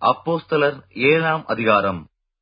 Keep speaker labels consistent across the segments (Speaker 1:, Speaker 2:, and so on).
Speaker 1: அப்போஸ்தலர் ஏழாம் அதிகாரம்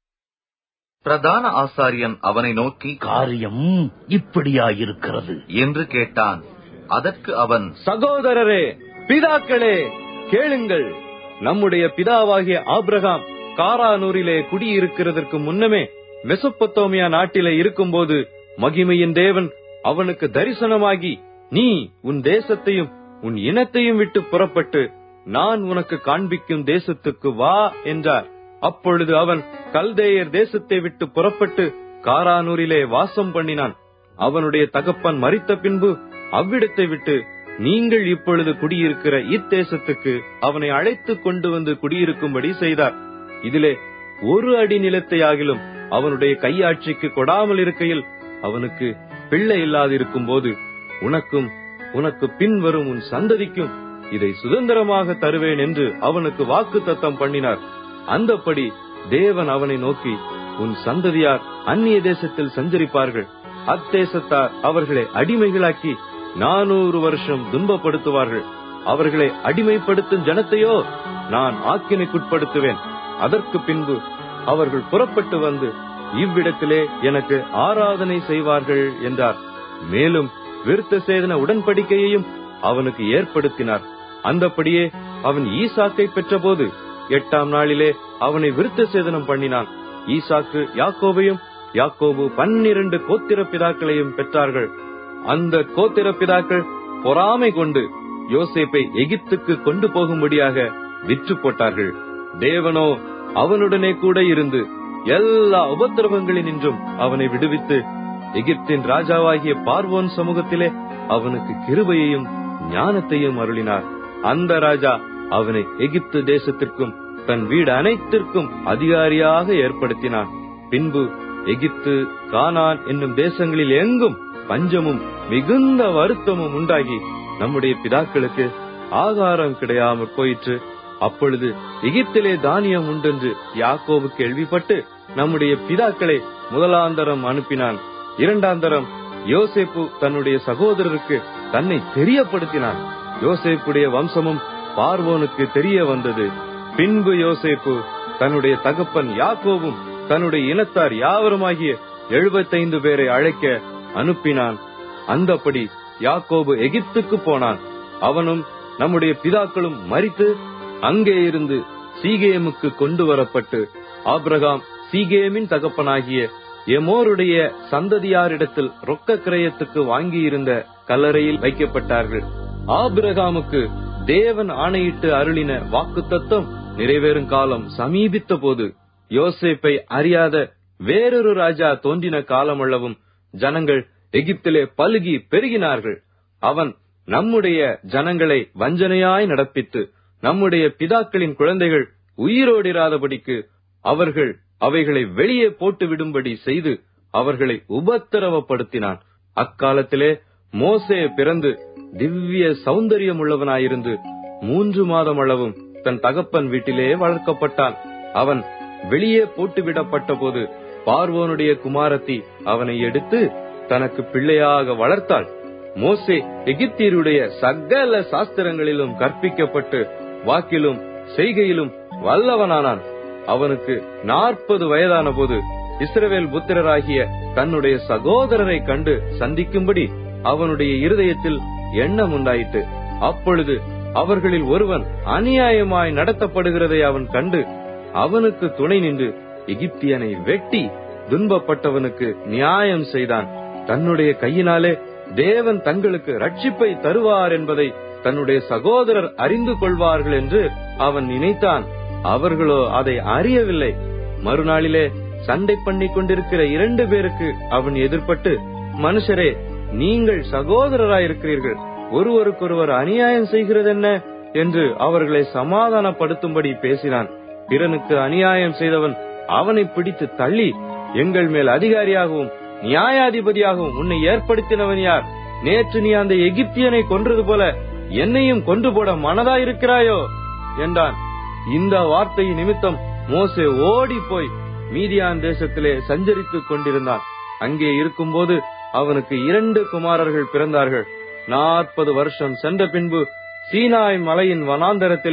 Speaker 1: பிரதான ஆசாரியன் அவனை நோக்கி
Speaker 2: காரியம் இப்படியாயிருக்கிறது
Speaker 1: என்று கேட்டான் அதற்கு அவன்
Speaker 3: சகோதரரே பிதாக்களே கேளுங்கள் நம்முடைய பிதாவாகிய ஆபிரகாம் காரானூரிலே குடியிருக்கிறதற்கு முன்னமே மெசொப்பத்தோமியா நாட்டிலே இருக்கும்போது மகிமையின் தேவன் அவனுக்கு தரிசனமாகி நீ உன் தேசத்தையும் உன் இனத்தையும் விட்டு புறப்பட்டு நான் உனக்கு காண்பிக்கும் தேசத்துக்கு வா என்றார் அப்பொழுது அவன் கல்தேயர் தேசத்தை விட்டு புறப்பட்டு காரானூரிலே வாசம் பண்ணினான் அவனுடைய தகப்பன் மரித்த பின்பு அவ்விடத்தை விட்டு நீங்கள் இப்பொழுது குடியிருக்கிற இத்தேசத்துக்கு அவனை அழைத்து கொண்டு வந்து குடியிருக்கும்படி செய்தார் இதிலே ஒரு அடி நிலத்தை ஆகிலும் அவனுடைய கையாட்சிக்கு கொடாமல் இருக்கையில் அவனுக்கு பிள்ளை இல்லாதிருக்கும் போது உனக்கும் உனக்கு பின்வரும் உன் சந்ததிக்கும் இதை சுதந்திரமாக தருவேன் என்று அவனுக்கு வாக்கு தத்தம் பண்ணினார் அந்தப்படி தேவன் அவனை நோக்கி உன் சந்ததியார் அந்நிய தேசத்தில் சஞ்சரிப்பார்கள் அத்தேசத்தார் அவர்களை அடிமைகளாக்கி நானூறு வருஷம் துன்பப்படுத்துவார்கள் அவர்களை அடிமைப்படுத்தும் ஜனத்தையோ நான் ஆக்கினைக்குட்படுத்துவேன் அதற்கு பின்பு அவர்கள் புறப்பட்டு வந்து இவ்விடத்திலே எனக்கு ஆராதனை செய்வார்கள் என்றார் மேலும் விருத்த சேதன உடன்படிக்கையையும் அவனுக்கு ஏற்படுத்தினார் அந்தப்படியே அவன் ஈசாக்கை பெற்றபோது எட்டாம் நாளிலே அவனை விருத்த சேதனம் பண்ணினான் ஈசாக்கு யாக்கோபையும் யாக்கோபு பன்னிரண்டு கோத்திர பிதாக்களையும் பெற்றார்கள் அந்த கோத்திர பிதாக்கள் பொறாமை கொண்டு யோசேப்பை எகிப்துக்கு கொண்டு போகும்படியாக விற்று போட்டார்கள் தேவனோ அவனுடனே கூட இருந்து எல்லா உபத்திரவங்களினின்றும் அவனை விடுவித்து எகிப்தின் ராஜாவாகிய பார்வோன் சமூகத்திலே அவனுக்கு கிருபையையும் ஞானத்தையும் அருளினார் அந்த ராஜா அவனை எகிப்து தேசத்திற்கும் தன் வீடு அனைத்திற்கும் அதிகாரியாக ஏற்படுத்தினான் பின்பு எகிப்து கானான் என்னும் தேசங்களில் எங்கும் பஞ்சமும் மிகுந்த வருத்தமும் உண்டாகி நம்முடைய பிதாக்களுக்கு ஆகாரம் கிடையாமற் போயிற்று அப்பொழுது எகிப்திலே தானியம் உண்டென்று யாக்கோபு கேள்விப்பட்டு நம்முடைய பிதாக்களை முதலாந்தரம் அனுப்பினான் இரண்டாந்தரம் யோசேப்பு தன்னுடைய சகோதரருக்கு தன்னை தெரியப்படுத்தினான் யோசேப்புடைய வம்சமும் பார்வோனுக்கு தெரிய வந்தது பின்பு யோசேப்பு தன்னுடைய தகப்பன் யாக்கோவும் தன்னுடைய இனத்தார் யாவருமாகிய எழுபத்தைந்து பேரை அழைக்க அனுப்பினான் அந்தப்படி யாக்கோபு எகிப்துக்கு போனான் அவனும் நம்முடைய பிதாக்களும் மறித்து அங்கே இருந்து சீகேமுக்கு கொண்டு வரப்பட்டு ஆபிரகாம் சீகேமின் தகப்பனாகிய எமோருடைய சந்ததியாரிடத்தில் ரொக்க கிரயத்துக்கு வாங்கியிருந்த கல்லறையில் வைக்கப்பட்டார்கள் ஆபிரகாமுக்கு தேவன் ஆணையிட்டு அருளின வாக்குத்தத்தம் நிறைவேறும் காலம் சமீபித்த போது யோசேப்பை அறியாத வேறொரு ராஜா தோன்றின காலமளவும் ஜனங்கள் எகிப்திலே பலுகி பெருகினார்கள் அவன் நம்முடைய ஜனங்களை வஞ்சனையாய் நடப்பித்து நம்முடைய பிதாக்களின் குழந்தைகள் உயிரோடிராதபடிக்கு அவர்கள் அவைகளை வெளியே போட்டு விடும்படி செய்து அவர்களை உபத்திரவப்படுத்தினான் அக்காலத்திலே மோசே பிறந்து திவ்ய சௌந்தரியம் உள்ளவனாயிருந்து மூன்று மாதம் அளவும் தன் தகப்பன் வீட்டிலே வளர்க்கப்பட்டான் அவன் வெளியே போட்டுவிடப்பட்ட போது பார்வோனுடைய குமாரத்தி அவனை எடுத்து தனக்கு பிள்ளையாக வளர்த்தாள் மோசே எகிப்தியருடைய சகல சாஸ்திரங்களிலும் கற்பிக்கப்பட்டு வாக்கிலும் செய்கையிலும் வல்லவனானான் அவனுக்கு நாற்பது வயதான போது இஸ்ரவேல் புத்திரராகிய தன்னுடைய சகோதரரை கண்டு சந்திக்கும்படி அவனுடைய இருதயத்தில் எண்ணம் உண்டாயிற்று அப்பொழுது அவர்களில் ஒருவன் அநியாயமாய் நடத்தப்படுகிறதை அவன் கண்டு அவனுக்கு துணை நின்று எகிப்தியனை வெட்டி துன்பப்பட்டவனுக்கு நியாயம் செய்தான் தன்னுடைய கையினாலே தேவன் தங்களுக்கு ரட்சிப்பை தருவார் என்பதை தன்னுடைய சகோதரர் அறிந்து கொள்வார்கள் என்று அவன் நினைத்தான் அவர்களோ அதை அறியவில்லை மறுநாளிலே சண்டை பண்ணி கொண்டிருக்கிற இரண்டு பேருக்கு அவன் எதிர்பட்டு மனுஷரே நீங்கள் சகோதரராயிருக்கிறீர்கள் ஒருவருக்கொருவர் அநியாயம் செய்கிறதென்ன என்று அவர்களை சமாதானப்படுத்தும்படி பேசினான் பிறனுக்கு அநியாயம் செய்தவன் அவனை பிடித்து தள்ளி எங்கள் மேல் அதிகாரியாகவும் நியாயாதிபதியாகவும் உன்னை ஏற்படுத்தினவன் யார் நேற்று நீ அந்த எகிப்தியனை கொன்றது போல என்னையும் கொன்று போட மனதாயிருக்கிறாயோ என்றான் இந்த வார்த்தை நிமித்தம் மோசே ஓடி போய் மீதியான் தேசத்திலே சஞ்சரித்துக் கொண்டிருந்தான் அங்கே இருக்கும்போது அவனுக்கு இரண்டு குமாரர்கள் பிறந்தார்கள் நாற்பது வருஷம் சென்ற பின்பு சீனாய் மலையின் வனாந்தரத்திலே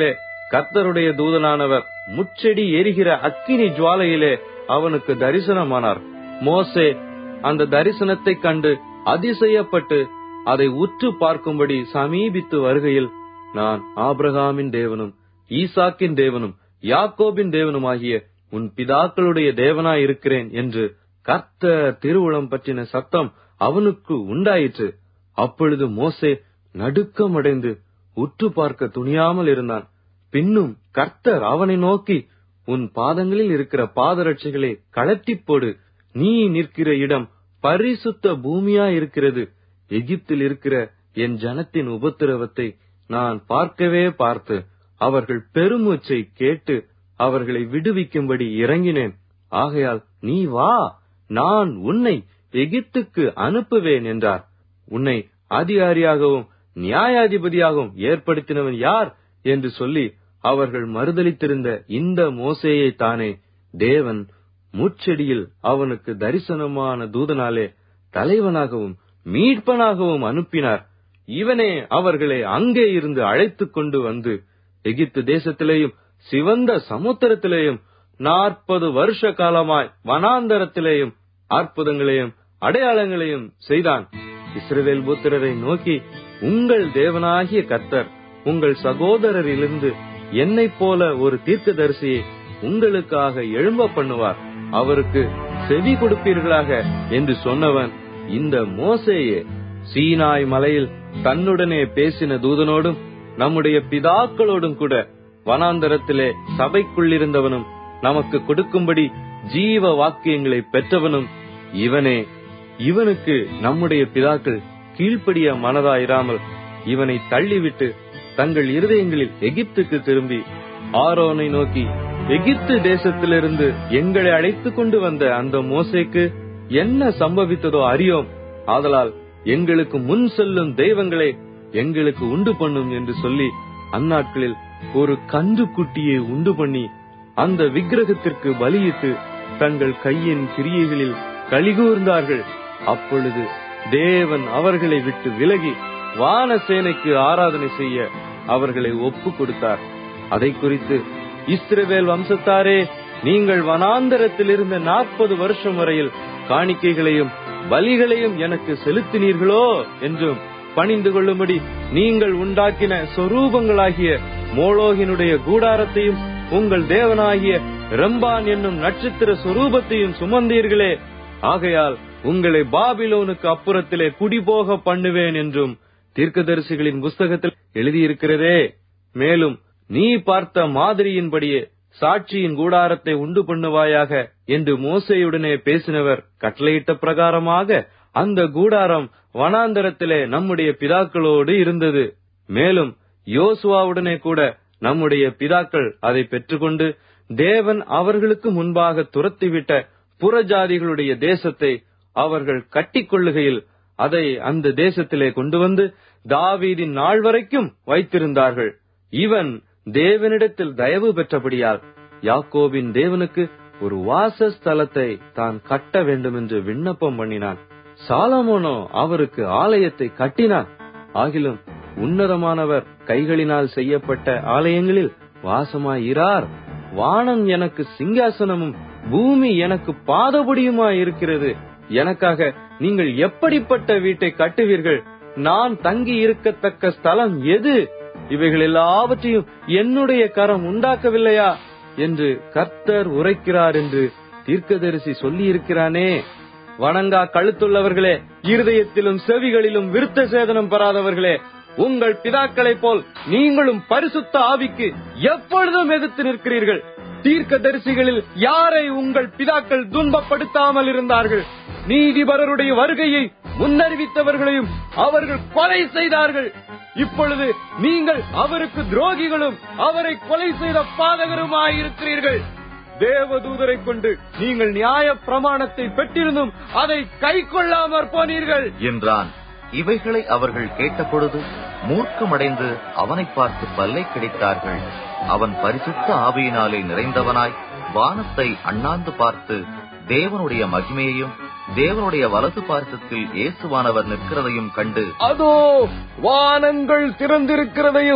Speaker 3: கர்த்தருடைய தூதனானவர் முச்செடி எரிகிற அக்கினி ஜுவாலையிலே அவனுக்கு தரிசனமானார் மோசே அந்த தரிசனத்தை கண்டு அதிசயப்பட்டு அதை உற்று பார்க்கும்படி சமீபித்து வருகையில் நான் ஆபிரகாமின் தேவனும் ஈசாக்கின் தேவனும் யாக்கோபின் தேவனுமாகிய உன் பிதாக்களுடைய தேவனாய் இருக்கிறேன் என்று கர்த்தர் திருவுளம் பற்றின சத்தம் அவனுக்கு உண்டாயிற்று அப்பொழுது மோசே நடுக்கமடைந்து உற்று பார்க்க துணியாமல் இருந்தான் பின்னும் கர்த்தர் அவனை நோக்கி உன் பாதங்களில் இருக்கிற பாதரட்சைகளை கழட்டிப் போடு நீ நிற்கிற இடம் பரிசுத்த பூமியா இருக்கிறது எகிப்தில் இருக்கிற என் ஜனத்தின் உபத்திரவத்தை நான் பார்க்கவே பார்த்து அவர்கள் பெருமூச்சை கேட்டு அவர்களை விடுவிக்கும்படி இறங்கினேன் ஆகையால் நீ வா நான் உன்னை எகிப்துக்கு அனுப்புவேன் என்றார் உன்னை அதிகாரியாகவும் நியாயாதிபதியாகவும் ஏற்படுத்தினவன் யார் என்று சொல்லி அவர்கள் மறுதலித்திருந்த இந்த மோசேயை தானே தேவன் முச்செடியில் அவனுக்கு தரிசனமான தூதனாலே தலைவனாகவும் மீட்பனாகவும் அனுப்பினார் இவனே அவர்களை அங்கே இருந்து அழைத்துக் கொண்டு வந்து எகிப்து தேசத்திலேயும் சிவந்த சமுத்திரத்திலேயும் நாற்பது வருஷ காலமாய் வனாந்தரத்திலேயும் அற்புதங்களையும் அடையாளங்களையும் செய்தான் இஸ்ரவேல் புத்திரரை நோக்கி உங்கள் தேவனாகிய கர்த்தர் உங்கள் சகோதரரிலிருந்து என்னைப் போல ஒரு தீர்க்கதரிசியை உங்களுக்காக எழும்ப பண்ணுவார் அவருக்கு செவி கொடுப்பீர்களாக என்று சொன்னவன் இந்த மோசேயே சீனாய் மலையில் தன்னுடனே பேசின தூதனோடும் நம்முடைய பிதாக்களோடும் கூட வனாந்தரத்திலே சபைக்குள்ளிருந்தவனும் நமக்கு கொடுக்கும்படி ஜீவ வாக்கியங்களை பெற்றவனும் இவனே இவனுக்கு நம்முடைய பிதாக்கள் கீழ்ப்படிய மனதாயிராமல் இவனை தள்ளிவிட்டு தங்கள் இருதயங்களில் எகிப்துக்கு திரும்பி ஆரோனை நோக்கி எகிப்து தேசத்திலிருந்து எங்களை அழைத்துக் கொண்டு வந்த அந்த மோசேக்கு என்ன சம்பவித்ததோ அறியோம் ஆதலால் எங்களுக்கு முன் செல்லும் தெய்வங்களை எங்களுக்கு உண்டு பண்ணும் என்று சொல்லி அந்நாட்களில் ஒரு கன்று குட்டியை உண்டு பண்ணி அந்த விக்கிரகத்திற்கு பலியிட்டு தங்கள் கையின் கிரியைகளில் கலிகூர்ந்தார்கள் அப்பொழுது தேவன் அவர்களை விட்டு விலகி வானசேனைக்கு ஆராதனை செய்ய அவர்களை ஒப்பு கொடுத்தார் அதை குறித்து இஸ்ரவேல் வம்சத்தாரே நீங்கள் வனாந்தரத்தில் இருந்த நாற்பது வருஷம் வரையில் காணிக்கைகளையும் பலிகளையும் எனக்கு செலுத்தினீர்களோ என்றும் பணிந்து கொள்ளும்படி நீங்கள் உண்டாக்கின சொரூபங்களாகிய மோளோகினுடைய கூடாரத்தையும் உங்கள் தேவனாகிய ரம்பான் என்னும் நட்சத்திர சொரூபத்தையும் சுமந்தீர்களே ஆகையால் உங்களை பாபிலோனுக்கு அப்புறத்திலே குடிபோக பண்ணுவேன் என்றும் தீர்க்கதரிசிகளின் புஸ்தகத்தில் எழுதியிருக்கிறதே மேலும் நீ பார்த்த மாதிரியின்படியே சாட்சியின் கூடாரத்தை உண்டு பண்ணுவாயாக என்று மோசையுடனே பேசினவர் கட்டளையிட்ட பிரகாரமாக அந்த கூடாரம் வனாந்தரத்திலே நம்முடைய பிதாக்களோடு இருந்தது மேலும் யோசுவாவுடனே கூட நம்முடைய பிதாக்கள் அதை பெற்றுக்கொண்டு தேவன் அவர்களுக்கு முன்பாக துரத்திவிட்ட புறஜாதிகளுடைய தேசத்தை அவர்கள் கட்டிக்கொள்ளுகையில் அதை அந்த தேசத்திலே கொண்டு வந்து தாவீதின் நாள் வரைக்கும் வைத்திருந்தார்கள் இவன் தேவனிடத்தில் தயவு பெற்றபடியால் யாக்கோபின் தேவனுக்கு ஒரு வாசஸ்தலத்தை தான் கட்ட வேண்டும் என்று விண்ணப்பம் பண்ணினான் சாலமோனோ அவருக்கு ஆலயத்தை கட்டினான் ஆகிலும் உன்னதமானவர் கைகளினால் செய்யப்பட்ட ஆலயங்களில் வாசமாயிரார் வானம் எனக்கு சிங்காசனமும் பூமி எனக்கு பாதபடியுமாய் இருக்கிறது எனக்காக நீங்கள் எப்படிப்பட்ட வீட்டை கட்டுவீர்கள் நான் தங்கி இருக்கத்தக்க ஸ்தலம் எது இவைகள் எல்லாவற்றையும் என்னுடைய கரம் உண்டாக்கவில்லையா என்று கர்த்தர் உரைக்கிறார் என்று தீர்க்கதரிசி சொல்லி இருக்கிறானே வணங்கா கழுத்துள்ளவர்களே இருதயத்திலும் செவிகளிலும் விருத்த சேதனம் பெறாதவர்களே உங்கள் பிதாக்களைப் போல் நீங்களும் பரிசுத்த ஆவிக்கு எப்பொழுதும் எதிர்த்து நிற்கிறீர்கள் தீர்க்கதரிசிகளில் யாரை உங்கள் பிதாக்கள் துன்பப்படுத்தாமல் இருந்தார்கள் நீதிபரருடைய வருகையை முன்னறிவித்தவர்களையும் அவர்கள் கொலை செய்தார்கள் இப்பொழுது நீங்கள் அவருக்கு துரோகிகளும் அவரை கொலை செய்த பாதகருமாயிருக்கிறீர்கள் தேவதூதரை கொண்டு நீங்கள் நியாய பிரமாணத்தை பெற்றிருந்தும் அதை கை கொள்ளாமற் போனீர்கள்
Speaker 1: என்றான் இவைகளை அவர்கள் கேட்டபொழுது மூர்க்கமடைந்து அவனை பார்த்து பல்லை கிடைத்தார்கள் அவன் பரிசுத்த ஆவியினாலே நிறைந்தவனாய் வானத்தை அண்ணாந்து பார்த்து தேவனுடைய மகிமையையும் தேவனுடைய வலது பார்சத்தில் இயேசுவானவர் நிற்கிறதையும் கண்டு
Speaker 3: அதோ வானங்கள் திறந்திருக்கிறதையும்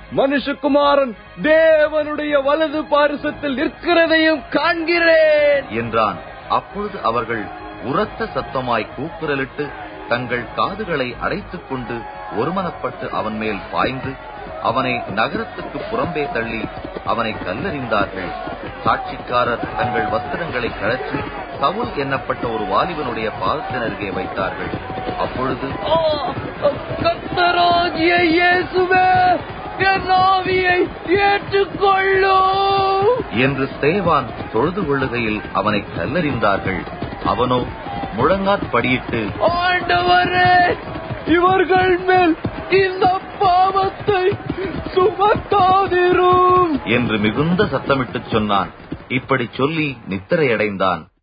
Speaker 3: மனுஷகுமாரன் தேவனுடைய வலது பாரிசத்தில் நிற்கிறதையும் காண்கிறேன்
Speaker 1: என்றான் அப்பொழுது அவர்கள் உரத்த சத்தமாய் கூக்குரலிட்டு தங்கள் காதுகளை அடைத்துக் கொண்டு ஒருமனப்பட்டு அவன் மேல் பாய்ந்து அவனை நகரத்துக்கு புறம்பே தள்ளி அவனை கல்லெறிந்தார்கள் சாட்சிக்காரர் தங்கள் வஸ்திரங்களை கழற்றி சவுல் எண்ணப்பட்ட ஒரு வாலிபனுடைய பாதத்தின் அருகே வைத்தார்கள் அப்பொழுது
Speaker 3: ஆ, கர்த்தராகிய இயேசுவே என் ஆவியை ஏற்றுக்கொள்ளும்
Speaker 1: என்று ஸ்தேவான் தொழுது கொள்ளுகையில் அவனை கல்லெறிந்தார்கள் அவனோ முழங்காற்படியிட்டு
Speaker 3: ஆண்டவரே இவர்கள் மேல் இந்த பாவத்தை சுமத்தாதிரும்
Speaker 1: என்று மிகுந்த சத்தமிட்டுச் சொன்னான் இப்படி சொல்லி நித்திரையடைந்தான்